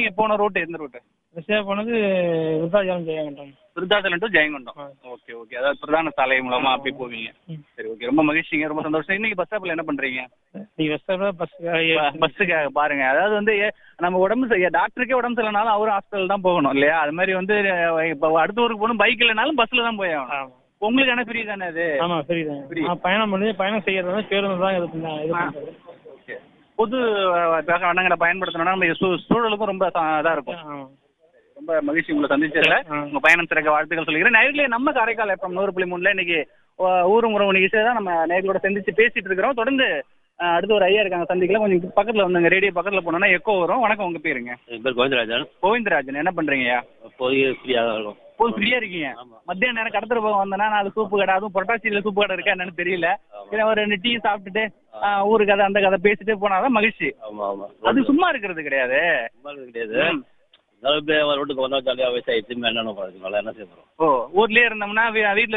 நீங்க போன ரூட் எந்த ரூட் ரிசர்வ் போனது விருத்தாச்சலம் ஜெயங்கண்டம் விருத்தாச்சலம் டு ஜெயங்கொண்டம் ஆ. ஓகே ஓகே அதாவது பிரதான சாலை மூலமா அப்படி போவீங்க ம். சரி ஓகே ரொம்ப மகிழ்ச்சிங்க ரொம்ப சந்தோஷம் இன்னைக்கு பஸ் ஸ்டாப்ல என்ன பண்றீங்க நீ வெஸ்டர்ல பஸ் பஸ்ஸுக்காக பாருங்க அதாவது வந்து ஏ- நம்ம உடம்பு சரி டாக்டருக்கே உடம்பு சரியில்லைனாலும் அவரும் ஹாஸ்பிட்டல் தான் போகணும் இல்லையா அது மாதிரி வந்து அஹ், இப்போ அடுத்த ஊருக்கு போகணும் பைக் இல்லைனாலும் பஸ்ல தான் போய் ஆகணும் ஆமா உங்களுக்கான ஃப்ரீ தானே அது ஆமா சரிதான் Free. நான் பயணம் பண்ணி பயணம் செய்யறது வந்து பேருந்து தான் இது பண்ண இது ஆ. பண்றது ஓகே பொது அஹ், வண்ணங்களை பயன்படுத்தணும்னா நம்ம சூ- சூழலுக்கும் ரொம்ப ச- இதா இருக்கும் ஆமா ரொம்ப மகிழ்ச்சி உங்களை சந்திச்சதுல ஆ. உங்க பயணம் சிறக்க வாழ்த்துக்கள் சொல்லிக்கிறேன் நேர்களே நம்ம காரைக்கால் எஃப்எம் நூறு புள்ளி மூணுல இன்னைக்கு அஹ், ஊரும் உறவு நிகழ்ச்சியை தான் நம்ம நேர்களோட சந்திச்சு பேசிட்டு இருக்கிறோம் தொடர்ந்து அஹ், அடுத்து ஒரு ஐயா இருக்காங்க சந்திக்கலாம் கொஞ்சம் பக்கத்துல வந்துங்க ரேடியோ பக்கத்துல போனோம்னா எக்கோ வரும் வணக்கம் உங்க பேருங்க என் பேர் கோவிந்தராஜன் கோவிந்தராஜன் என்ன பண்றீங்கய்யா இப்போதைக்கு ஃப்ரீயாக தான் இருக்கும் போது ஃப்ரீயா இருக்கீங்க ஆமா. மத்தியான நேரம் கடத்தல போக வந்தேன்னா நாலு சூப்பு கடை அதுவும் புரட்டாசியில சூப்பு கடை இருக்கா என்னன்னு தெரியல ஆமா. சரி, ஒரு ரெண்டு டீ சாப்பிட்டுட்டு ஆஹ், ஊரு கதை அந்த கதை பேசிட்டு போனாதான் மகிழ்ச்சி ஆமாம் ஆமாம் அது சும்மா இருக்கிறது கிடையாது சும்மா இருக்க கிடையாது ம். இருந்தாலும் இப்போ ரோட்டுக்கு வந்தால் ஜாலியாக வயசாகிடுச்சு என்னென்ன பார்த்துக்கலாம் என்ன செய்ய போகிறோம் ஓ ஊர்லயே இருந்தோம்னா வீ- வீட்ல